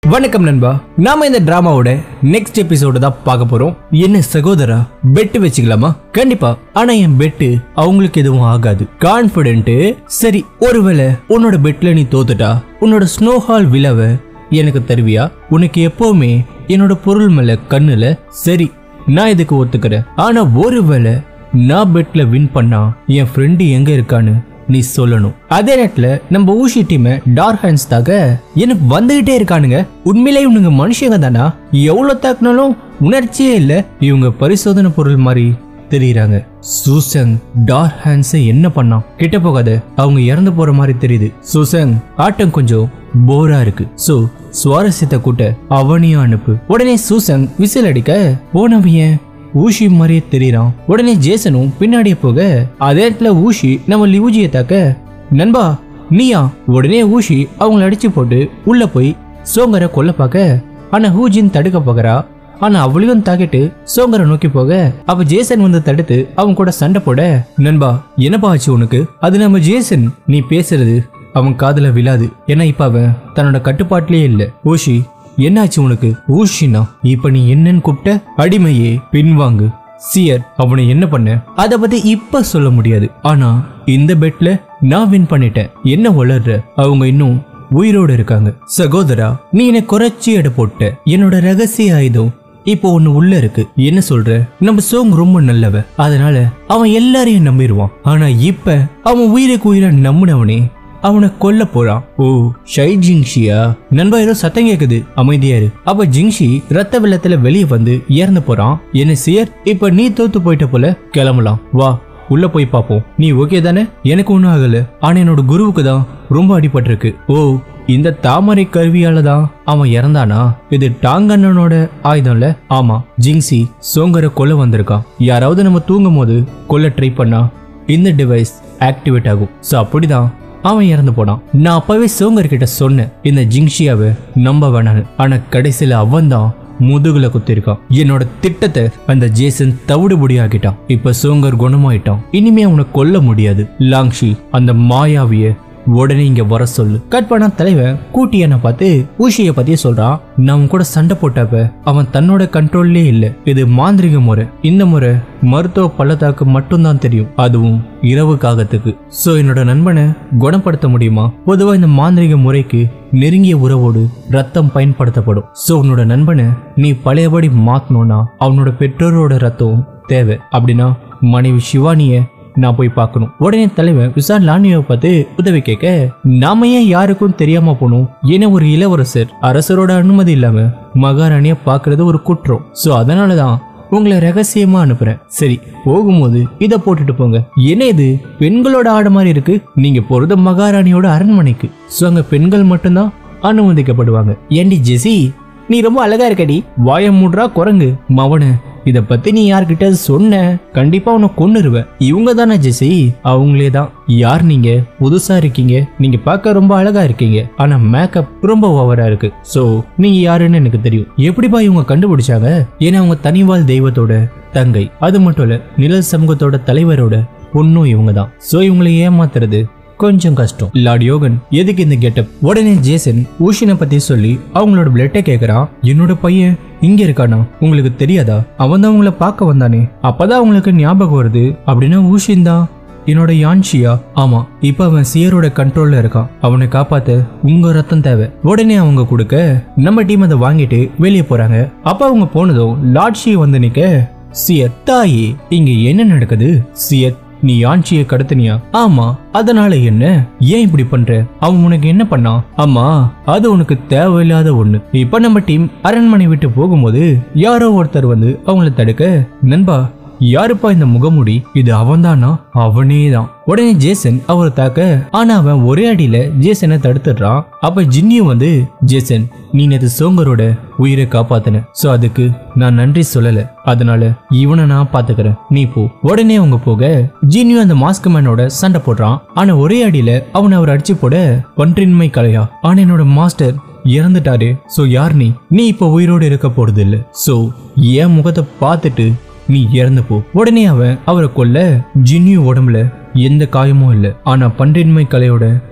வணக்கம் நண்பா நாம இந்த டிராமாவோட நெக்ஸ்ட் எபிசோடு தான் பார்க்க போறோம் என்ன சகோதரா பெட்டு வச்சுக்கலாமா கண்டிப்பா ஆனா என் பெட்டு அவங்களுக்கு எதுவும் ஆகாது கான்பிடென்ட் சரி ஒருவேளை உன்னோட பெட்ல நீ தோத்துட்டா உன்னோட ஸ்னோஹால் விழாவை எனக்கு தருவியா உனக்கு எப்பவுமே என்னோட பொருள் மேல கண்ணுல சரி நான் இதுக்கு ஒத்துக்கிறேன் ஆனா ஒருவேளை நான் பெட்ல வின் பண்ணா என் ஃப்ரெண்டு எங்க இருக்கான்னு நீ சொல்லணும் அதே நேரத்துல நம்ம ஊஷி டீம் டார்க் ஹேண்ட்ஸ் தாக்க எனக்கு வந்துகிட்டே இருக்கானுங்க உண்மையிலே இவனுங்க மனுஷங்க தானா எவ்வளவு தாக்குனாலும் உணர்ச்சியே இல்ல இவங்க பரிசோதனை பொருள் மாதிரி தெரியுறாங்க சூசங் டார்க் ஹேண்ட்ஸ் என்ன பண்ணான் கிட்ட போகாத அவங்க இறந்து போற மாதிரி தெரியுது சூசங் ஆட்டம் கொஞ்சம் போரா இருக்கு சோ சுவாரஸ்யத்தை கூட்ட அவனையும் அனுப்பு உடனே சூசங் விசில் அடிக்க போனவன் ஊஷி மாதிரியே தெரியறான் உடனே ஜேசனும் பின்னாடியே போக அதே இடத்துல ஊஷி நம்ம லிவுஜியை தாக்க நண்பா நீயா உடனே ஊஷி அவங்கள அடிச்சு போட்டு உள்ள போய் சோங்கரை கொல்ல பார்க்க ஆனா ஹூஜின் தடுக்க போகிறா ஆனா அவளையும் தாக்கிட்டு சோங்கரை நோக்கி போக அப்ப ஜேசன் வந்து தடுத்து அவங்க கூட சண்டை போட நண்பா என்னப்பா ஆச்சு உனக்கு அது நம்ம ஜேசன் நீ பேசுறது அவன் காதுல விழாது ஏன்னா இப்ப அவன் தன்னோட கட்டுப்பாட்டிலே இல்ல ஊஷி என்னாச்சு உனக்கு ஊஷினா இப்ப நீ என்னன்னு கூப்பிட்ட அடிமையே பின்வாங்கு சியர் அவனை என்ன பண்ண அத பத்தி இப்ப சொல்ல முடியாது ஆனா இந்த பெட்ல நான் வின் பண்ணிட்டேன் என்ன வளர்ற அவங்க இன்னும் உயிரோட இருக்காங்க சகோதரா நீ என்னை குறைச்சி எடை போட்ட என்னோட ரகசிய ஆயுதம் இப்போ ஒண்ணு உள்ள இருக்கு என்ன சொல்ற நம்ம சோங் ரொம்ப நல்லவ அதனால அவன் எல்லாரையும் நம்பிடுவான் ஆனா இப்ப அவன் உயிருக்கு உயிரை நம்பினவனே அவனை கொல்ல போறான் ஓ ஷை ஜிங்ஷியா நண்பா ஏதோ சத்தம் கேக்குது அமைதியா இரு அப்ப ஜிங்ஷி ரத்த வெள்ளத்துல வெளியே வந்து இறந்து போறான் என்ன சியர் இப்ப நீ தோத்து போயிட்ட போல கிளம்பலாம் வா உள்ள போய் பாப்போம் நீ ஓகே தானே எனக்கு ஒன்றும் ஆகல ஆனா என்னோட குருவுக்கு தான் ரொம்ப அடிபட்டிருக்கு ஓ இந்த தாமரை கருவியால தான் அவன் இறந்தானா இது டாங்கண்ணனோட ஆயுதம்ல ஆமா ஜிங்சி சோங்கரை கொல்ல வந்திருக்கான் யாராவது நம்ம தூங்கும் போது கொல்ல ட்ரை பண்ணா இந்த டிவைஸ் ஆக்டிவேட் ஆகும் ஸோ அப்படிதான் அவன் இறந்து போனான் நான் அப்பவே சோங்கர் கிட்ட சொன்னேன் இந்த ஜிங்ஷியாவை நம்ப வேணான்னு ஆனா கடைசியில அவன் தான் முதுகுல குத்திருக்கான் என்னோட திட்டத்தை அந்த ஜேசன் தவிடுபடி ஆக்கிட்டான் இப்ப சோங்கர் குணமாயிட்டான் இனிமே அவனை கொல்ல முடியாது லாங்ஷி அந்த மாயாவிய உடனே இங்க வர சொல்லு கட் பண்ண தலைவன் கூட்டி என்ன பார்த்து ஊஷிய பத்தி சொல்றான் நான் அவன் கூட சண்டை போட்டப்ப அவன் தன்னோட கண்ட்ரோல்லே இல்ல இது மாந்திரிக முறை இந்த முறை மருத்துவ பள்ளத்தாக்கு மட்டும்தான் தெரியும் அதுவும் இரவு காகத்துக்கு சோ என்னோட நண்பனை குணப்படுத்த முடியுமா பொதுவா இந்த மாந்திரிக முறைக்கு நெருங்கிய உறவோடு ரத்தம் பயன்படுத்தப்படும் சோ உன்னோட நண்பனை நீ பழையபடி மாத்தணும்னா அவனோட பெற்றோரோட ரத்தம் தேவை அப்படின்னா மனைவி சிவானிய நான் போய் பார்க்கணும் உடனே தலைவன் விசால் லானியை பார்த்து உதவி கேட்க நாம ஏன் யாருக்கும் தெரியாம போனோம் ஏன்னா ஒரு இளவரசர் அரசரோட அனுமதி இல்லாம மகாராணிய பார்க்கிறது ஒரு குற்றம் சோ அதனாலதான் உங்களை ரகசியமா அனுப்புறேன் சரி போகும்போது இத போட்டுட்டு போங்க என்ன இது பெண்களோட ஆடு மாதிரி இருக்கு நீங்க போறது மகாராணியோட அரண்மனைக்கு சோ அங்க பெண்கள் மட்டும்தான் அனுமதிக்கப்படுவாங்க ஏண்டி ஜெசி நீ ரொம்ப அழகா இருக்கடி வாய மூடுறா குரங்கு மவனு இத பத்தி நீ யார்கிட்ட சொன்ன கண்டிப்பா உன்னை கொன்னுருவ இவங்க தானே ஜெசி அவங்களே தான் யார் நீங்க புதுசா இருக்கீங்க நீங்க பார்க்க ரொம்ப அழகா இருக்கீங்க ஆனா மேக்கப் ரொம்ப ஓவரா இருக்கு சோ நீங்க யாருன்னு எனக்கு தெரியும் எப்படிப்பா இவங்க கண்டுபிடிச்சாங்க ஏன்னா அவங்க தனிவாழ் தெய்வத்தோட தங்கை அது மட்டும் இல்ல நிழல் சமூகத்தோட தலைவரோட பொண்ணும் இவங்க தான் சோ இவங்களை ஏமாத்துறது கொஞ்சம் கஷ்டம் லார்ட் யோகன் எதுக்கு இந்த கெட்டப் உடனே ஜேசன் ஊஷினை பத்தி சொல்லி அவங்களோட பிளட்டை கேக்குறான் என்னோட பையன் இங்க இருக்கானா உங்களுக்கு தெரியாதா அவன் தான் உங்களை பார்க்க வந்தானே அப்பதான் உங்களுக்கு ஞாபகம் வருது அப்படின்னா ஊஷின் தான் என்னோட யான்ஷியா ஆமா இப்ப அவன் சியரோட கண்ட்ரோல்ல இருக்கான் அவனை காப்பாத்த உங்க ரத்தம் தேவை உடனே அவங்க கொடுக்க நம்ம டீம் அதை வாங்கிட்டு வெளியே போறாங்க அப்ப அவங்க போனதும் லார்ட்ஷி வந்து நிக்க சியர் தாயே இங்க என்ன நடக்குது சியர் நீ யான்சியை கடத்தினியா ஆமா அதனால என்ன ஏன் இப்படி பண்ற அவன் உனக்கு என்ன பண்ணான் ஆமா அது உனக்கு தேவையில்லாத ஒண்ணு இப்ப நம்ம டீம் அரண்மனை விட்டு போகும்போது யாரோ ஒருத்தர் வந்து அவங்கள தடுக்க நண்பா யாருப்பா இந்த முகமுடி இது அவன்தானா அவனே தான் உடனே ஜேசன் அவரை தாக்க ஆனா அவன் ஒரே அடியில ஜேசனை தடுத்துடுறான் அப்ப ஜின்னியும் வந்து ஜேசன் நீ நேத்து சோங்கரோட உயிரை காப்பாத்தின சோ அதுக்கு நான் நன்றி சொல்லல அதனால இவனை நான் பாத்துக்கிறேன் நீ போ உடனே அவங்க போக ஜின்னியும் அந்த மாஸ்க் மேனோட சண்டை போடுறான் ஆனா ஒரே அடியில அவனை அவர் அடிச்சு போட பன்றின்மை கலையா ஆனா என்னோட மாஸ்டர் இறந்துட்டாரு சோ யார் நீ நீ இப்ப உயிரோடு இருக்க போறது இல்ல சோ என் முகத்தை பார்த்துட்டு நீ இறந்து போ உடனே அவன் அவரை கொல்ல ஜின்னியும் உடம்புல எந்த காயமும் இல்ல ஆனா பன்றின்மை கலையோட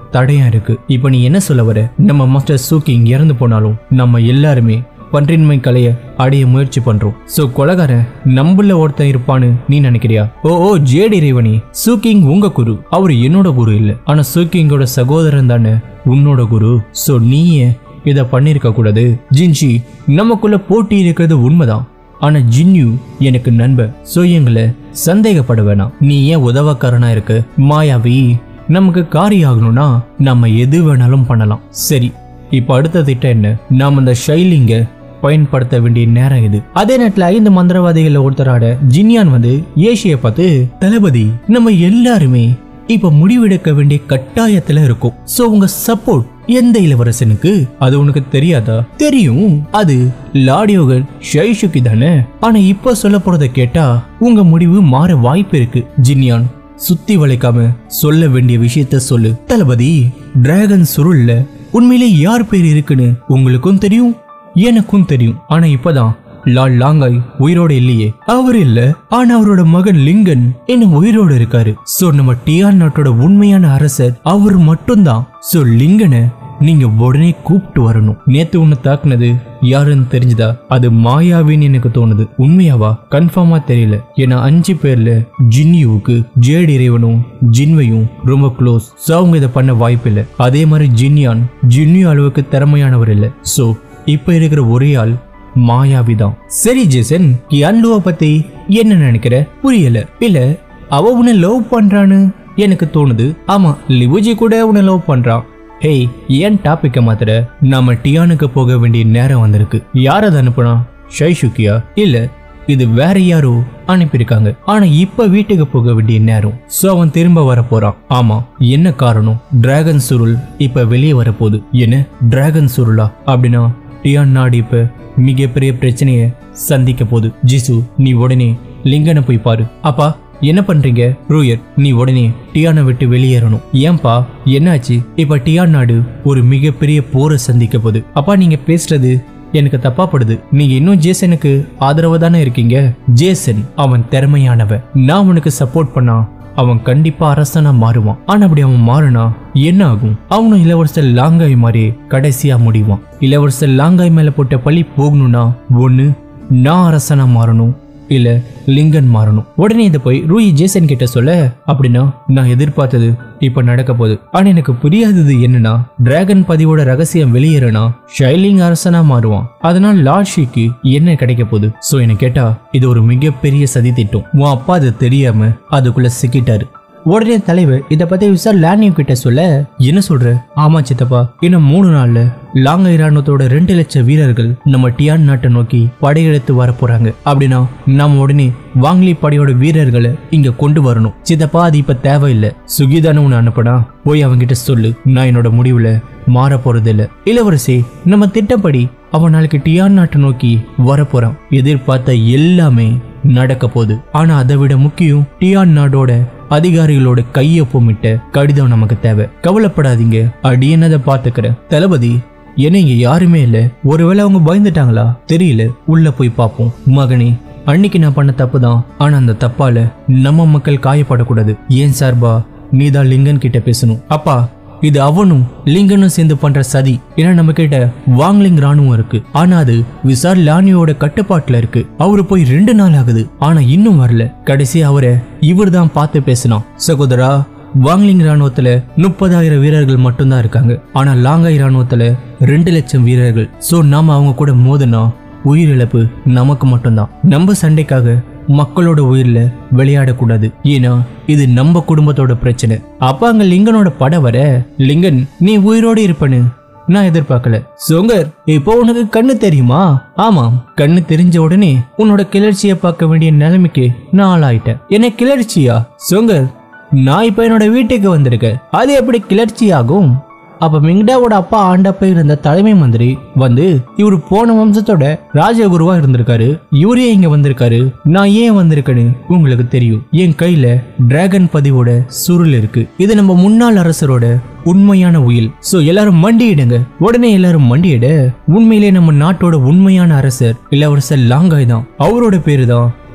தடையா இருக்கு இப்போ நீ என்ன சொல்ல வர நம்ம மாஸ்டர் சூக்கிங் இறந்து போனாலும் நம்ம எல்லாருமே பன்றின்மை கலைய அடைய முயற்சி பண்றோம் சோ கொலகாரன் நம்புல ஒருத்தன் இருப்பான்னு நீ நினைக்கிறியா ஓ ஓ ஜேடி ரேவணி சூக்கிங் உங்க குரு அவர் என்னோட குரு இல்ல ஆனா சூக்கிங்கோட சகோதரன் தானே உன்னோட குரு சோ நீயே இத பண்ணிருக்க கூடாது ஜின்ஷி நமக்குள்ள போட்டி இருக்கிறது உண்மைதான் ஆனா ஜின்யூ எனக்கு நண்பன் சோ எங்களை சந்தேகப்பட வேணாம் நீ ஏன் உதவக்காரனா இருக்க மாயாவி நமக்கு காரியம் ஆகணும்னா நம்ம எது வேணாலும் பண்ணலாம் சரி இப்ப அடுத்த திட்டம் என்ன நாம இந்த ஷைலிங்க பயன்படுத்த வேண்டிய நேரம் இது அதே நேரத்துல ஐந்து மந்திரவாதிகள் ஒருத்தராட ஜின்யான் வந்து ஏஷிய பார்த்து தளபதி நம்ம எல்லாருமே இப்ப முடிவெடுக்க வேண்டிய கட்டாயத்துல இருக்கும் சோ உங்க சப்போர்ட் எந்த இளவரசனுக்கு அது உனக்கு தெரியாதா தெரியும் அது லாடியோகன் ஷைஷுக்கு தானே ஆனா இப்ப சொல்ல போறத கேட்டா உங்க முடிவு மாற வாய்ப்பு இருக்கு ஜின்யான் சுத்தி வளைக்காம சொல்ல வேண்டிய விஷயத்த சொல்லு தளபதி டிராகன் சுருள்ல உண்மையிலே யார் பேர் இருக்குன்னு உங்களுக்கும் தெரியும் எனக்கும் தெரியும் ஆனா இப்பதான் லால் லாங்காய் உயிரோட இல்லையே அவர் இல்ல ஆனா அவரோட மகன் லிங்கன் இன்னும் உயிரோட இருக்காரு சோ நம்ம டிஆர் நாட்டோட உண்மையான அரசர் அவர் மட்டும்தான் சோ லிங்கனை நீங்க உடனே கூப்பிட்டு வரணும் நேத்து உன்னை தாக்குனது யாருன்னு தெரிஞ்சுதா அது மாயாவின்னு எனக்கு தோணுது உண்மையாவா கன்ஃபார்மா தெரியல ஏன்னா அஞ்சு பேர்ல ஜின்யுவுக்கு ஜேட் இறைவனும் ஜின்வையும் ரொம்ப க்ளோஸ் சோ அவங்க இதை பண்ண வாய்ப்பில்லை அதே மாதிரி ஜின்யான் ஜின்யு அளவுக்கு திறமையானவர் இல்லை சோ இப்ப இருக்கிற ஒரே ஆள் மாயாவிதான் சரி ஜேசன் கியான்லுவ பத்தி என்ன நினைக்கிற புரியல இல்ல அவ உன்னை லவ் பண்றான்னு எனக்கு தோணுது ஆமா லிவுஜி கூட உன்னை லவ் பண்றான் ஹேய் ஏன் டாபிக்க மாத்திர நாம டியானுக்கு போக வேண்டிய நேரம் வந்திருக்கு யார் அதை அனுப்புனா ஷைஷுக்கியா இல்ல இது வேற யாரோ அனுப்பியிருக்காங்க ஆனா இப்ப வீட்டுக்கு போக வேண்டிய நேரம் சோ அவன் திரும்ப வர போறான் ஆமா என்ன காரணம் டிராகன் சுருள் இப்ப வெளியே வரப்போகுது என்ன டிராகன் சுருளா அப்படின்னா டியான் நாடு இப்ப மிகப்பெரிய பிரச்சனைய சந்திக்க போகுது ஜிசு நீ உடனே லிங்கனை போய் பாரு அப்பா என்ன பண்றீங்க ரூயர் நீ உடனே டியானை விட்டு வெளியேறணும் ஏன்பா என்னாச்சு இப்ப டியான் நாடு ஒரு மிகப்பெரிய போரை சந்திக்க போகுது அப்பா நீங்க பேசுறது எனக்கு தப்பா படுது நீங்க இன்னும் ஜேசனுக்கு ஆதரவா தானே இருக்கீங்க ஜேசன் அவன் திறமையானவன் நான் உனக்கு சப்போர்ட் பண்ணா அவன் கண்டிப்பா அரசனா மாறுவான் ஆனா அப்படி அவன் மாறினா என்ன ஆகும் அவனும் இளவரசர் லாங்காய் மாதிரி கடைசியா முடிவான் இளவரசர் லாங்காய் மேல போட்ட பழி போகணும்னா ஒண்ணு நான் அரசனா மாறணும் இல்ல லிங்கன் மாறணும் உடனே இதை போய் ரூயி ஜேசன் கிட்ட சொல்ல அப்படின்னா நான் எதிர்பார்த்தது இப்ப நடக்க போகுது ஆனா எனக்கு புரியாதது என்னன்னா டிராகன் பதிவோட ரகசியம் வெளியேறனா ஷைலிங் அரசனா மாறுவான் அதனால் லார்ட்ஷிக்கு என்ன கிடைக்க போகுது சோ என்ன கேட்டா இது ஒரு மிகப்பெரிய சதி திட்டம் உன் அப்பா அது தெரியாம அதுக்குள்ள சிக்கிட்டாரு உடனே தலைவர் இத பத்தி விசார் லேனியோ கிட்ட சொல்ல என்ன சொல்ற ஆமா சித்தப்பா இன்னும் மூணு நாள்ல லாங்கை இராணுவத்தோட ரெண்டு லட்சம் வீரர்கள் நம்ம டியான் நாட்டை நோக்கி படையெடுத்து வர போறாங்க அப்படின்னா நாம உடனே வாங்லி படையோட வீரர்களை இங்க கொண்டு வரணும் சித்தப்பா அது இப்ப தேவையில்லை சுகிதானு உன்னை அனுப்படா போய் அவன்கிட்ட சொல்லு நான் என்னோட முடிவுல மாற போறதில்ல இளவரசி நம்ம திட்டப்படி அவன் நாளைக்கு டியான் நாட்டை நோக்கி வரப்போறான் எதிர்பார்த்த எல்லாமே நடக்க போகுது ஆனா அதை விட முக்கியம் டியான் நாடோட அதிகாரிகளோட கையொப்பமிட்ட கடிதம் நமக்கு தேவை கவலைப்படாதீங்க அடியனதை பாத்துக்கிறேன் தளபதி என்ன இங்க யாருமே இல்ல ஒருவேளை அவங்க பயந்துட்டாங்களா தெரியல உள்ள போய் பார்ப்போம் மகனே அன்னைக்கு நான் பண்ண தப்பு தான் ஆனா அந்த தப்பால நம்ம மக்கள் காயப்படக்கூடாது ஏன் சார்பா நீதான் லிங்கன் கிட்ட பேசணும் அப்பா இது அவனும் லிங்கனும் சேர்ந்து பண்ற சதி ஏன்னா நம்ம கிட்ட வாங்லிங் ராணுவம் இருக்கு ஆனா அது விசார் லானியோட கட்டுப்பாட்டுல இருக்கு அவரு போய் ரெண்டு நாள் ஆகுது ஆனா இன்னும் வரல கடைசி அவரை இவர் தான் பார்த்து பேசினான் சகோதரா வாங்லிங் ராணுவத்துல முப்பதாயிரம் வீரர்கள் மட்டும்தான் இருக்காங்க ஆனா லாங்காய் ராணுவத்துல ரெண்டு லட்சம் வீரர்கள் சோ நாம அவங்க கூட மோதுனா உயிரிழப்பு நமக்கு மட்டும்தான் நம்ம சண்டைக்காக மக்களோட உயிர்ல விளையாடக்கூடாது ஏன்னா இது நம்ம குடும்பத்தோட பிரச்சனை அப்ப அங்க லிங்கனோட படம் வர லிங்கன் நீ உயிரோட இருப்பனு நான் எதிர்பார்க்கல சொங்கர் இப்போ உனக்கு கண்ணு தெரியுமா ஆமாம் கண்ணு தெரிஞ்ச உடனே உன்னோட கிளர்ச்சியை பார்க்க வேண்டிய நிலைமைக்கு நான் ஆளாயிட்டேன் என்ன கிளர்ச்சியா சொங்கர் நான் இப்ப என்னோட வீட்டுக்கு வந்திருக்கேன் அது எப்படி கிளர்ச்சி ஆகும் அப்ப மிங்டாவோட அப்பா ஆண்டப்ப இருந்த தலைமை மந்திரி வந்து இவர் போன வம்சத்தோட ராஜகுருவா இருந்திருக்காரு இவரே இங்க வந்திருக்காரு நான் ஏன் வந்திருக்கேன்னு உங்களுக்கு தெரியும் என் கையில டிராகன் பதிவோட சுருள் இருக்கு இது நம்ம முன்னாள் அரசரோட உண்மையான உயில் சோ எல்லாரும் மண்டியிடுங்க உடனே எல்லாரும் மண்டியிட உண்மையிலே நம்ம நாட்டோட உண்மையான அரசர் இளவரசர் லாங்காய் தான் அவரோட பேரு தான்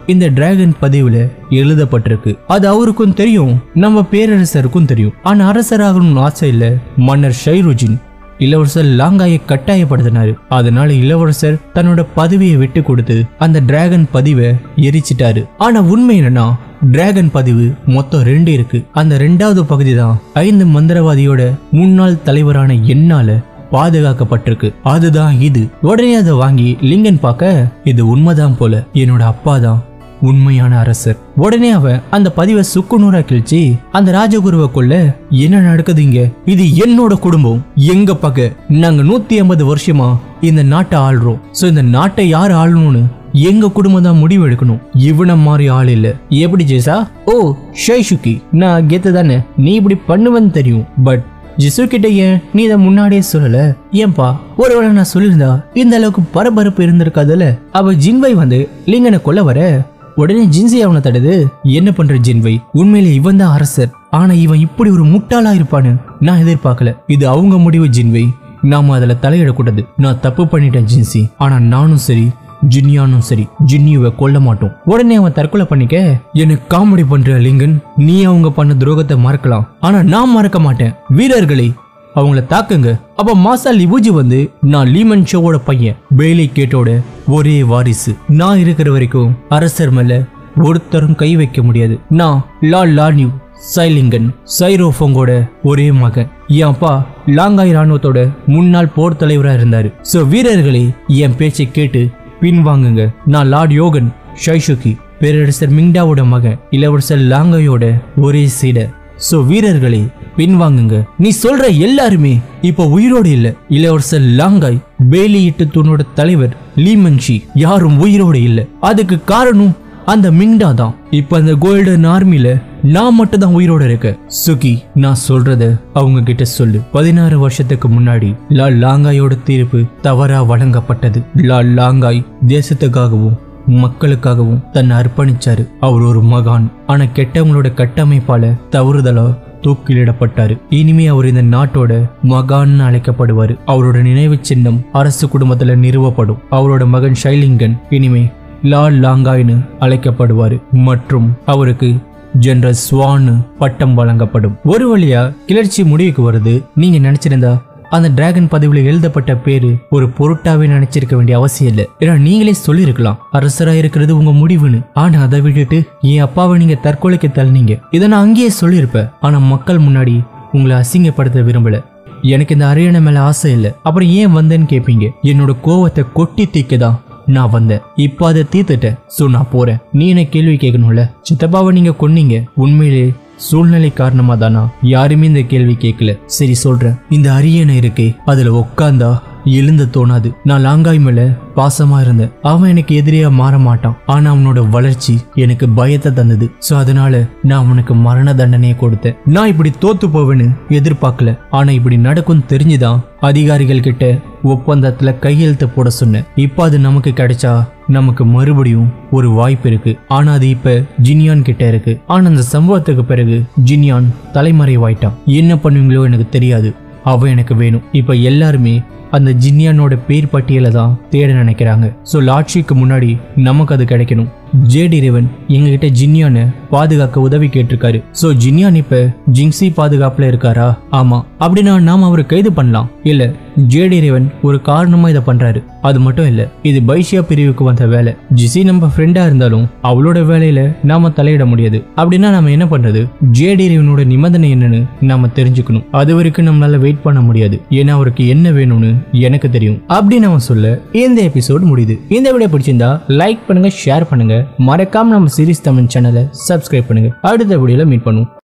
இந்த டிராகன் பதிவுல எழுதப்பட்டிருக்கு அது அவருக்கும் தெரியும் நம்ம பேரரசருக்கும் தெரியும் ஆனா அரசராகணும்னு ஆசை இல்ல மன்னர் ஷைருஜின் இளவரசர் லாங்காயை கட்டாயப்படுத்தினாரு அதனால இளவரசர் தன்னோட பதவியை விட்டு கொடுத்து அந்த டிராகன் பதிவை எரிச்சிட்டாரு ஆனா உண்மை என்னன்னா டிராகன் பதிவு மொத்தம் ரெண்டு இருக்கு அந்த ரெண்டாவது பகுதி தான் ஐந்து மந்திரவாதியோட முன்னாள் தலைவரான என்னால பாதுகாக்கப்பட்டிருக்கு அதுதான் இது உடனே அதை வாங்கி லிங்கன் பார்க்க இது உண்மைதான் போல என்னோட அப்பா தான் உண்மையான அரசர் உடனே அவன் அந்த பதிவை சுக்குநூறா கிழிச்சு அந்த ராஜகுருவை கொள்ள என்ன நடக்குதுங்க இது என்னோட குடும்பம் எங்க பக்க நாங்க நூத்தி ஐம்பது வருஷமா இந்த நாட்டை ஆள்றோம் சோ இந்த நாட்டை யார் ஆளணும்னு எங்க குடும்பம் தான் முடிவு எடுக்கணும் இவன மாதிரி ஆள் இல்ல எப்படி ஜேசா ஓ ஷைஷுக்கி நான் கெத்து தானே நீ இப்படி பண்ணுவேன்னு தெரியும் பட் ஜிசு கிட்ட ஏன் நீ இதை முன்னாடியே சொல்லல ஏன்பா ஒருவேளை நான் சொல்லியிருந்தா இந்த அளவுக்கு பரபரப்பு இருந்திருக்காதுல்ல அவ ஜின்வை வந்து லிங்கனை கொல்ல வர உடனே ஜின்சி அவனை தடுது என்ன பண்ற ஜின்வை உண்மையிலே இவன் தான் அரசர் ஆனா இவன் இப்படி ஒரு முட்டாளா இருப்பான்னு நான் எதிர்பார்க்கல இது அவங்க முடிவு ஜின்வை நாம அதுல தலையிடக்கூடாது நான் தப்பு பண்ணிட்டேன் ஜின்சி ஆனா நானும் சரி ஜின்யானும் சரி ஜின்னியுவை கொல்ல மாட்டோம் உடனே அவன் தற்கொலை பண்ணிக்க எனக்கு காமெடி பண்ற லிங்கன் நீ அவங்க பண்ண துரோகத்தை மறக்கலாம் ஆனா நான் மறக்க மாட்டேன் வீரர்களே அவங்கள தாக்குங்க அப்ப மாசா லிபுஜி வந்து நான் லீமன் ஷோவோட பையன் பேலி கேட்டோட ஒரே வாரிசு நான் இருக்கிற வரைக்கும் அரசர் மேல ஒருத்தரும் கை வைக்க முடியாது நான் லா லான்யூ சைலிங்கன் சைரோஃபோங்கோட ஒரே மகன் என் அப்பா லாங்காய் ராணுவத்தோட முன்னாள் போர் தலைவரா இருந்தாரு சோ வீரர்களே என் பேச்சை கேட்டு பின்வாங்குங்க நான் லார்ட் யோகன் ஷைஷுகி பேரரசர் மிங்டாவோட மகன் இளவரசர் லாங்காயோட ஒரே சீடர் சோ வீரர்களே பின்வாங்குங்க நீ சொல்ற எல்லாருமே இப்ப உயிரோடு இல்ல இளவரசர் லாங்காய் பேலியிட்டு தூணோட தலைவர் லீமன்ஷி யாரும் உயிரோடு இல்ல அதுக்கு காரணம் அந்த மிங்டா தான் இப்ப அந்த கோல்டன் ஆர்மில நான் மட்டும் தான் உயிரோட இருக்கேன் சுகி நான் சொல்றத அவங்க கிட்ட சொல்லு பதினாறு வருஷத்துக்கு முன்னாடி லா லாங்காயோட தீர்ப்பு தவறா வழங்கப்பட்டது லா லாங்காய் தேசத்துக்காகவும் மக்களுக்காகவும் தன்னை அர்ப்பணிச்சாரு அவர் ஒரு மகான் ஆனா கெட்டவங்களோட கட்டமைப்பால தவறுதலா தூக்கிலிடப்பட்டாரு இனிமே அவர் இந்த நாட்டோட மகான்னு அழைக்கப்படுவாரு அவரோட நினைவு சின்னம் அரசு குடும்பத்துல நிறுவப்படும் அவரோட மகன் ஷைலிங்கன் இனிமே லால் லாங்காய்னு அழைக்கப்படுவாரு மற்றும் அவருக்கு ஜெனரல் ஸ்வான்னு பட்டம் வழங்கப்படும் ஒரு வழியா கிளர்ச்சி முடிவுக்கு வருது நீங்க நினைச்சிருந்தா அந்த டிராகன் பதிவுல எழுதப்பட்ட பேரு ஒரு பொருட்டாவே நினைச்சிருக்க வேண்டிய அவசியம் இல்ல ஏன்னா நீங்களே சொல்லியிருக்கலாம் அரசரா இருக்கிறது உங்க முடிவுன்னு ஆனா அதை விட்டுட்டு என் அப்பாவை நீங்க தற்கொலைக்கு தள்ளினீங்க இதை நான் அங்கேயே சொல்லியிருப்பேன் ஆனா மக்கள் முன்னாடி உங்களை அசிங்கப்படுத்த விரும்பல எனக்கு இந்த அரியணை மேல ஆசை இல்லை அப்புறம் ஏன் வந்தேன்னு கேட்பீங்க என்னோட கோவத்தை கொட்டி தீக்கதான் நான் வந்தேன் இப்போ அதை தீர்த்துட்டேன் சோ நான் போறேன் நீ என்ன கேள்வி கேட்கணும்ல சித்தப்பாவை நீங்க கொன்னீங்க உண்மையிலே சூழ்நிலை காரணமா தானா யாருமே இந்த கேள்வி கேட்கல சரி சொல்றேன் இந்த அரியணை இருக்கே அதுல உட்காந்தா எழுந்த தோணாது நான் லாங்காய் மேல பாசமா இருந்தேன் அவன் எனக்கு எதிரியா மாற மாட்டான் ஆனா அவனோட வளர்ச்சி எனக்கு பயத்தை தந்தது சோ அதனால நான் அவனுக்கு மரண தண்டனையை கொடுத்தேன் நான் இப்படி தோத்து போவேன்னு எதிர்பார்க்கல ஆனா இப்படி நடக்கும் தெரிஞ்சுதான் அதிகாரிகள் கிட்ட ஒப்பந்தத்துல கையெழுத்து போட சொன்னேன் இப்போ அது நமக்கு கிடைச்சா நமக்கு மறுபடியும் ஒரு வாய்ப்பு இருக்கு ஆனா அது இப்ப ஜினியான் கிட்ட இருக்கு ஆனா அந்த சம்பவத்துக்கு பிறகு ஜினியான் தலைமறைவாயிட்டான் என்ன பண்ணுவீங்களோ எனக்கு தெரியாது அவ எனக்கு வேணும் இப்ப எல்லாருமே அந்த ஜின்யானோட பேர் பட்டியலை தான் தேட நினைக்கிறாங்க ஸோ லாட்சிக்கு முன்னாடி நமக்கு அது கிடைக்கணும் ஜேடி ரேவன் எங்ககிட்ட ஜின்யானை பாதுகாக்க உதவி கேட்டிருக்காரு ஸோ ஜின்யான் இப்ப ஜிங்ஸி பாதுகாப்புல இருக்காரா ஆமா அப்படின்னா நாம அவரை கைது பண்ணலாம் இல்ல ஜேடி ரேவன் ஒரு காரணமா இதை பண்றாரு அது மட்டும் இல்ல இது பைஷியா பிரிவுக்கு வந்த வேலை ஜிசி நம்ம ஃப்ரெண்டா இருந்தாலும் அவளோட வேலையில நாம தலையிட முடியாது அப்படின்னா நாம என்ன பண்றது ஜேடி ரேவனோட நிபந்தனை என்னன்னு நாம தெரிஞ்சுக்கணும் அது வரைக்கும் நம்மளால வெயிட் பண்ண முடியாது ஏன்னா அவருக்கு என்ன வேணும்னு எனக்கு தெரியும் அப்படின்னு அவன் சொல்ல இந்த எபிசோட் முடியுது இந்த வீடியோ பிடிச்சிருந்தா லைக் பண்ணுங்க ஷேர் பண்ணுங்க மறக்காம நம்ம சீரிஸ் தமிழ் சேனலை சப்ஸ்கிரைப் பண்ணுங்க அடுத்த வீடியோல மீட் பண்ணுவோம்